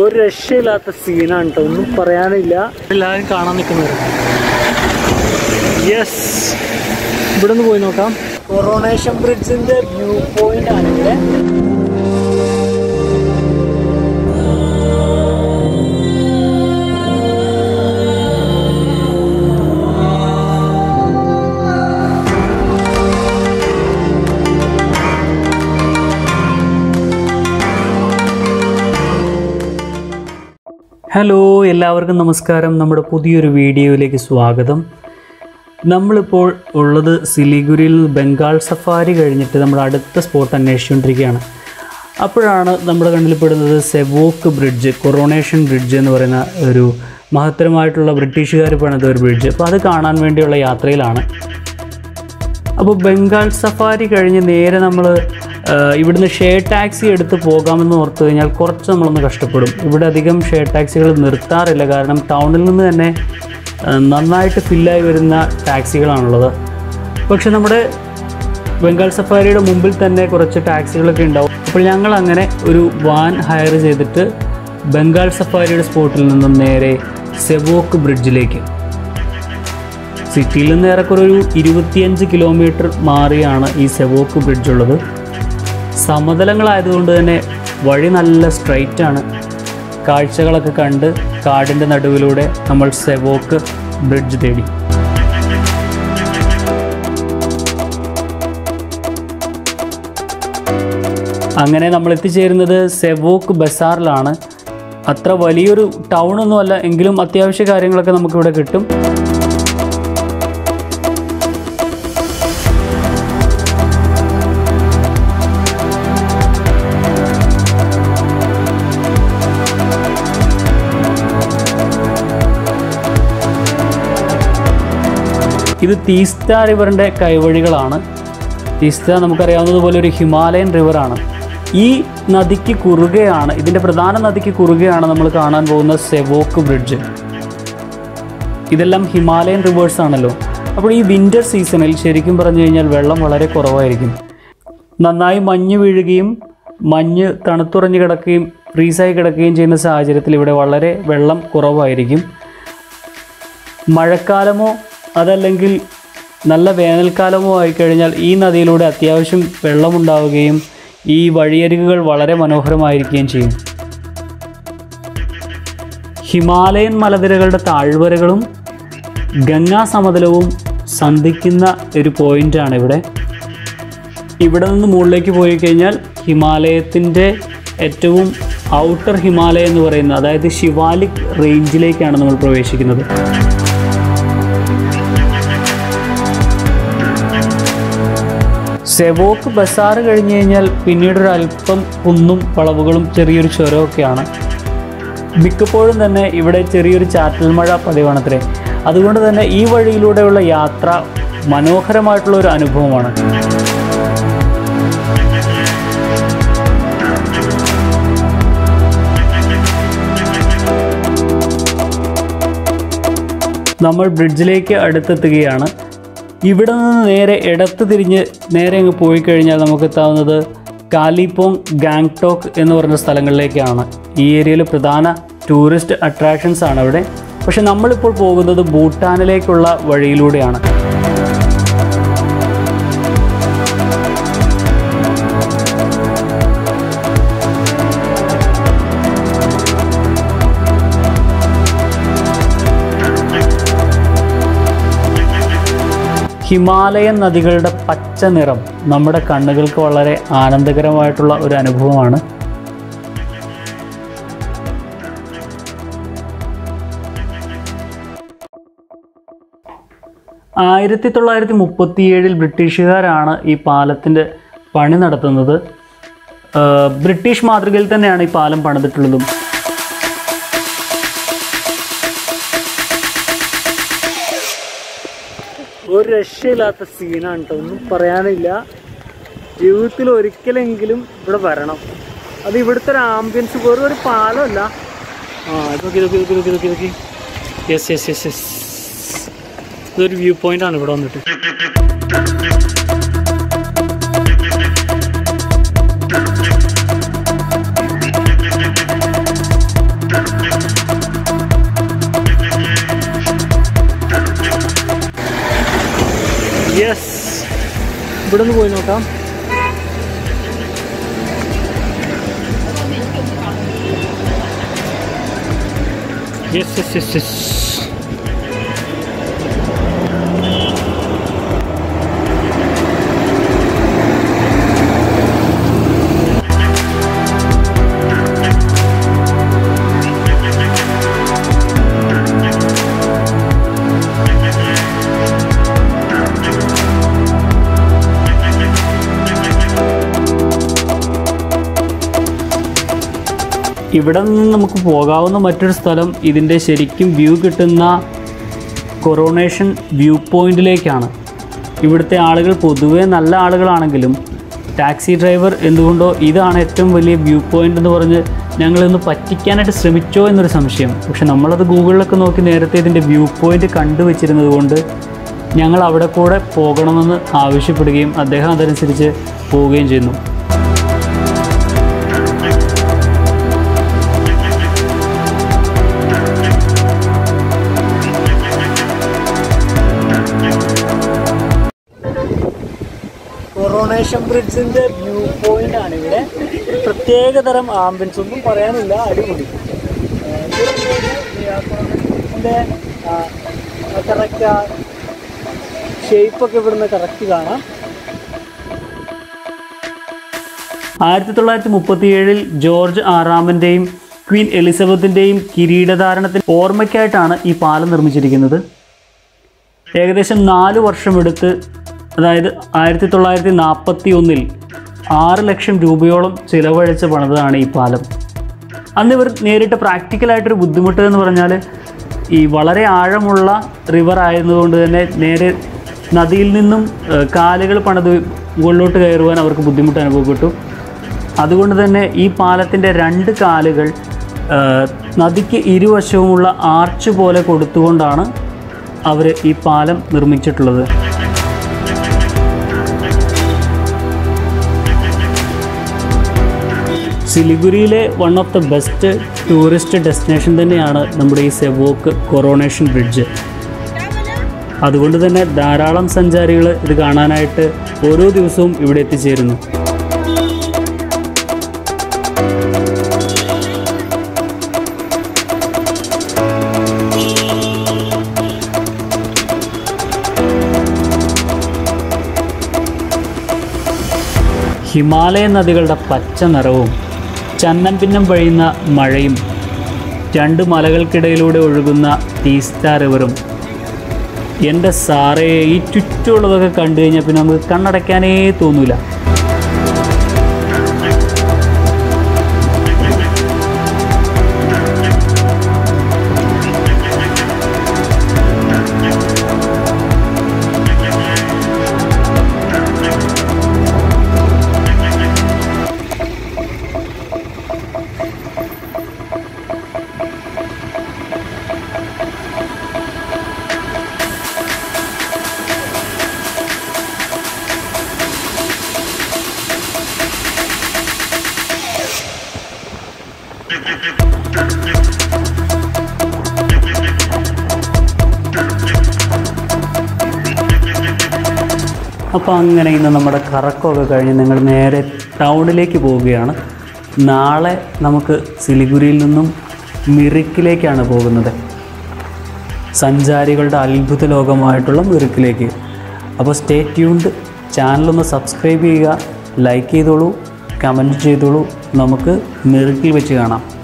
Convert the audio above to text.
ഒരു രക്ഷയില്ലാത്ത സീനാണ് കേട്ടോ ഒന്നും പറയാനില്ല എല്ലാവരും കാണാൻ നിൽക്കുന്നത് യെസ് ഇവിടെ നിന്ന് പോയി നോക്കാം കൊറോണേഷൻ ബ്രിഡ്ജിന്റെ വ്യൂ പോയിന്റ് ആണ് ഇവിടെ ഹലോ എല്ലാവർക്കും നമസ്കാരം നമ്മുടെ പുതിയൊരു വീഡിയോയിലേക്ക് സ്വാഗതം നമ്മളിപ്പോൾ ഉള്ളത് സിലിഗുരിയിൽ ബംഗാൾ സഫാരി കഴിഞ്ഞിട്ട് നമ്മൾ അടുത്ത സ്പോട്ട് അന്വേഷിച്ചുകൊണ്ടിരിക്കുകയാണ് അപ്പോഴാണ് നമ്മുടെ കണ്ണിൽ പെടുന്നത് സെവോക്ക് ബ്രിഡ്ജ് കൊറോണേഷൻ ബ്രിഡ്ജ് എന്ന് പറയുന്ന ഒരു മഹത്തരമായിട്ടുള്ള ബ്രിട്ടീഷുകാർ പണിത ഒരു ബ്രിഡ്ജ് അപ്പോൾ അത് കാണാൻ വേണ്ടിയുള്ള യാത്രയിലാണ് അപ്പോൾ ബംഗാൾ സഫാരി കഴിഞ്ഞ് നേരെ നമ്മൾ ഇവിടുന്ന് ഷെയർ ടാക്സി എടുത്ത് പോകാമെന്ന് ഓർത്ത് കഴിഞ്ഞാൽ കുറച്ച് നമ്മളൊന്ന് കഷ്ടപ്പെടും ഇവിടെ അധികം ഷെയർ ടാക്സികൾ നിർത്താറില്ല കാരണം ടൗണിൽ നിന്ന് തന്നെ ആ, നന്നായിട്ട് ഫില്ലായി വരുന്ന ടാക്സികളാണുള്ളത് പക്ഷെ നമ്മുടെ ബംഗാൾ സഫാരിയുടെ മുമ്പിൽ തന്നെ കുറച്ച് ടാക്സികളൊക്കെ ഉണ്ടാവും അപ്പോൾ ഞങ്ങൾ അങ്ങനെ ഒരു വാൻ ഹയർ ചെയ്തിട്ട് ബംഗാൾ സഫാരിയുടെ സ്പോട്ടിൽ നിന്നും നേരെ സെവോക്ക് ബ്രിഡ്ജിലേക്ക് സിറ്റിയിൽ നിന്ന് ഏറെക്കുറെ ഒരു ഇരുപത്തിയഞ്ച് കിലോമീറ്റർ മാറിയാണ് ഈ സെവോക്ക് ബ്രിഡ്ജ് ഉള്ളത് സമതലങ്ങളായതുകൊണ്ട് തന്നെ വഴി നല്ല സ്ട്രൈറ്റ് ആണ് കാഴ്ചകളൊക്കെ കണ്ട് കാടിൻ്റെ നടുവിലൂടെ നമ്മൾ സെവോക്ക് ബ്രിഡ്ജ് തേടി അങ്ങനെ നമ്മൾ എത്തിച്ചേരുന്നത് സെവോക്ക് ബസാറിലാണ് അത്ര വലിയൊരു ടൗൺ ഒന്നുമല്ല എങ്കിലും അത്യാവശ്യ കാര്യങ്ങളൊക്കെ നമുക്കിവിടെ കിട്ടും ഇത് തീസ്ത റിവറിൻ്റെ കൈവഴികളാണ് തീസ്ത നമുക്കറിയാവുന്നതുപോലെ ഒരു ഹിമാലയൻ റിവറാണ് ഈ നദിക്ക് കുറുകെയാണ് ഇതിൻ്റെ പ്രധാന നദിക്ക് കുറുകെയാണ് നമ്മൾ കാണാൻ പോകുന്ന സെവോക്ക് ബ്രിഡ്ജ് ഇതെല്ലാം ഹിമാലയൻ റിവേഴ്സ് ആണല്ലോ അപ്പോൾ ഈ വിൻ്റർ സീസണിൽ ശരിക്കും പറഞ്ഞു കഴിഞ്ഞാൽ വെള്ളം വളരെ കുറവായിരിക്കും നന്നായി മഞ്ഞ് വീഴുകയും മഞ്ഞ് തണുത്തുറഞ്ഞ് കിടക്കുകയും ഫ്രീസായി കിടക്കുകയും ചെയ്യുന്ന സാഹചര്യത്തിൽ ഇവിടെ വളരെ വെള്ളം കുറവായിരിക്കും മഴക്കാലമോ അതല്ലെങ്കിൽ നല്ല വേനൽക്കാലമോ ആയിക്കഴിഞ്ഞാൽ ഈ നദിയിലൂടെ അത്യാവശ്യം വെള്ളമുണ്ടാവുകയും ഈ വഴിയരികുകൾ വളരെ മനോഹരമായിരിക്കുകയും ചെയ്യും ഹിമാലയൻ മലനിരകളുടെ താഴ്വരകളും ഗംഗാ സമതലവും സന്ധിക്കുന്ന ഒരു പോയിൻ്റാണ് ഇവിടെ ഇവിടെ നിന്ന് മുകളിലേക്ക് പോയി കഴിഞ്ഞാൽ ഹിമാലയത്തിൻ്റെ ഏറ്റവും ഔട്ടർ ഹിമാലയ എന്ന് പറയുന്ന അതായത് ശിവാലിക് റേഞ്ചിലേക്കാണ് നമ്മൾ പ്രവേശിക്കുന്നത് സെവോക്ക് ബസാർ കഴിഞ്ഞ് കഴിഞ്ഞാൽ പിന്നീട് ഒരു അല്പം കുന്നും വളവുകളും ചെറിയൊരു ചുരമൊക്കെയാണ് മിക്കപ്പോഴും തന്നെ ഇവിടെ ചെറിയൊരു ചാറ്റൽ മഴ പതിവാണത്രേ അതുകൊണ്ട് തന്നെ ഈ വഴിയിലൂടെയുള്ള യാത്ര മനോഹരമായിട്ടുള്ള ഒരു അനുഭവമാണ് നമ്മൾ ബ്രിഡ്ജിലേക്ക് അടുത്തെത്തുകയാണ് ഇവിടെ നിന്ന് നേരെ ഇടത്ത് തിരിഞ്ഞ് നേരെ അങ്ങ് പോയി കഴിഞ്ഞാൽ നമുക്ക് എത്താവുന്നത് കാലിപ്പോങ് ഗാങ്ടോക്ക് എന്ന് പറഞ്ഞ സ്ഥലങ്ങളിലേക്കാണ് ഈ ഏരിയയിൽ പ്രധാന ടൂറിസ്റ്റ് അട്രാക്ഷൻസ് ആണ് ഇവിടെ പക്ഷെ നമ്മളിപ്പോൾ പോകുന്നത് ഭൂട്ടാനിലേക്കുള്ള വഴിയിലൂടെയാണ് ഹിമാലയൻ നദികളുടെ പച്ച നിറം നമ്മുടെ കണ്ണുകൾക്ക് വളരെ ആനന്ദകരമായിട്ടുള്ള ഒരു അനുഭവമാണ് ആയിരത്തി തൊള്ളായിരത്തി മുപ്പത്തിയേഴിൽ ബ്രിട്ടീഷുകാരാണ് ഈ പാലത്തിൻ്റെ പണി നടത്തുന്നത് ആ, ബ്രിട്ടീഷ് മാതൃകയിൽ തന്നെയാണ് ഈ പാലം പണിതിട്ടുള്ളതും ഒരു രക്ഷയില്ലാത്ത സീനാണ് കേട്ടോ ഒന്നും പറയാനില്ല ജീവിതത്തിൽ ഒരിക്കലെങ്കിലും ഇവിടെ വരണം അത് ഇവിടുത്തെ ഒരു ആംബിയൻസ് വെറും ഒരു പാലമല്ല ആ ഇതൊക്കെ ഇതൊക്കെ ഇതൊക്കെ ഇതൊക്കെ ഇതൊക്കെ ഇതൊക്കെ യെസ് യെസ് യെസ് യെസ് ഇതൊരു വ്യൂ പോയിന്റ് ആണ് ഇവിടെ വന്നിട്ട് ഇവിടെ നിന്ന് പോയി നോക്കാം യെസ് യെസ് യെസ് യെസ് ഇവിടെ നിന്ന് നമുക്ക് പോകാവുന്ന മറ്റൊരു സ്ഥലം ഇതിൻ്റെ ശരിക്കും വ്യൂ കിട്ടുന്ന കൊറോണേഷൻ വ്യൂ പോയിന്റിലേക്കാണ് ഇവിടുത്തെ ആളുകൾ പൊതുവേ നല്ല ആളുകളാണെങ്കിലും ടാക്സി ഡ്രൈവർ എന്തുകൊണ്ടോ ഇതാണ് ഏറ്റവും വലിയ വ്യൂ പോയിന്റ് എന്ന് പറഞ്ഞ് ഞങ്ങളിന്ന് പറ്റിക്കാനായിട്ട് ശ്രമിച്ചോ എന്നൊരു സംശയം പക്ഷെ നമ്മളത് ഗൂഗിളിലൊക്കെ നോക്കി നേരത്തെ ഇതിൻ്റെ വ്യൂ പോയിന്റ് കണ്ടുവച്ചിരുന്നത് കൊണ്ട് ഞങ്ങൾ അവിടെ കൂടെ പോകണമെന്ന് ആവശ്യപ്പെടുകയും അദ്ദേഹം അതനുസരിച്ച് പോവുകയും ചെയ്യുന്നു കൊറോണേഷൻ ബ്രിഡ്ജിന്റെ വ്യൂ പോയിന്റ് ആണ് ഇവിടെ ഒരു പ്രത്യേക തരം ആംബുലൻസ് ഒന്നും പറയാനില്ല അടിപൊളി കറക്റ്റ് ഷേപ്പൊക്കെ ഇവിടുന്ന് കറക്റ്റ് കാണാം ആയിരത്തി തൊള്ളായിരത്തി മുപ്പത്തിയേഴിൽ ജോർജ് ആറാമൻ്റെയും ക്വീൻ എലിസബത്തിൻ്റെയും കിരീടധാരണത്തിന് ഓർമ്മയ്ക്കായിട്ടാണ് ഈ പാലം നിർമ്മിച്ചിരിക്കുന്നത് ഏകദേശം നാല് വർഷമെടുത്ത് അതായത് ആയിരത്തി തൊള്ളായിരത്തി നാൽപ്പത്തി ഒന്നിൽ ആറ് ലക്ഷം രൂപയോളം ചിലവഴിച്ച് പണിതാണ് ഈ പാലം അന്ന് ഇവർ നേരിട്ട് പ്രാക്ടിക്കലായിട്ടൊരു ബുദ്ധിമുട്ട് എന്ന് പറഞ്ഞാൽ ഈ വളരെ ആഴമുള്ള റിവർ ആയതുകൊണ്ട് തന്നെ നേരെ നദിയിൽ നിന്നും ഏഹ്, കാലുകൾ പണിത് മുകളിലോട്ട് കയറുവാൻ അവർക്ക് ബുദ്ധിമുട്ട് അനുഭവപ്പെട്ടു അതുകൊണ്ട് തന്നെ ഈ പാലത്തിൻ്റെ രണ്ട് കാലുകൾ ഏഹ്, നദിക്ക് ഇരുവശവുമുള്ള ആർച്ച് പോലെ കൊടുത്തുകൊണ്ടാണ് അവർ ഈ പാലം നിർമ്മിച്ചിട്ടുള്ളത് സിലിഗുരിയിലെ one of the best tourist destination തന്നെയാണ് നമ്മുടെ ഈ സെവോക്ക് കൊറോണേഷൻ ബ്രിഡ്ജ് അതുകൊണ്ട് തന്നെ ധാരാളം സഞ്ചാരികൾ ഇത് കാണാനായിട്ട് ഓരോ ദിവസവും ഇവിടെ എത്തിച്ചേരുന്നു ഹിമാലയൻ നദികളുടെ പച്ച നിറവും ചന്നം പിന്നം വഴിയുന്ന മഴയും രണ്ട് മലകൾക്കിടയിലൂടെ ഒഴുകുന്ന തീസ്ത റിവറും എൻ്റെ സാറേ ഈ ചുറ്റുമുള്ളതൊക്കെ കണ്ടു കഴിഞ്ഞാൽ പിന്നെ നമുക്ക് കണ്ണടയ്ക്കാനേ തോന്നൂല അപ്പോൾ അങ്ങനെ ഇന്ന് നമ്മുടെ കറക്കമൊക്കെ കഴിഞ്ഞ് ഞങ്ങൾ നേരെ ടൗണിലേക്ക് പോവുകയാണ് നാളെ നമുക്ക് സിലിഗുരിയിൽ നിന്നും മിറിക്കിലേക്കാണ് പോകുന്നത് സഞ്ചാരികളുടെ അത്ഭുത ലോകമായിട്ടുള്ള മിറിക്കിലേക്ക് അപ്പോൾ സ്റ്റേ ട്യൂൺഡ് ചാനലൊന്ന് സബ്സ്ക്രൈബ് ചെയ്യുക ലൈക്ക് ചെയ്തോളൂ കമൻറ്റ് ചെയ്തോളൂ നമുക്ക് മിറിക്കിൽ വെച്ച് കാണാം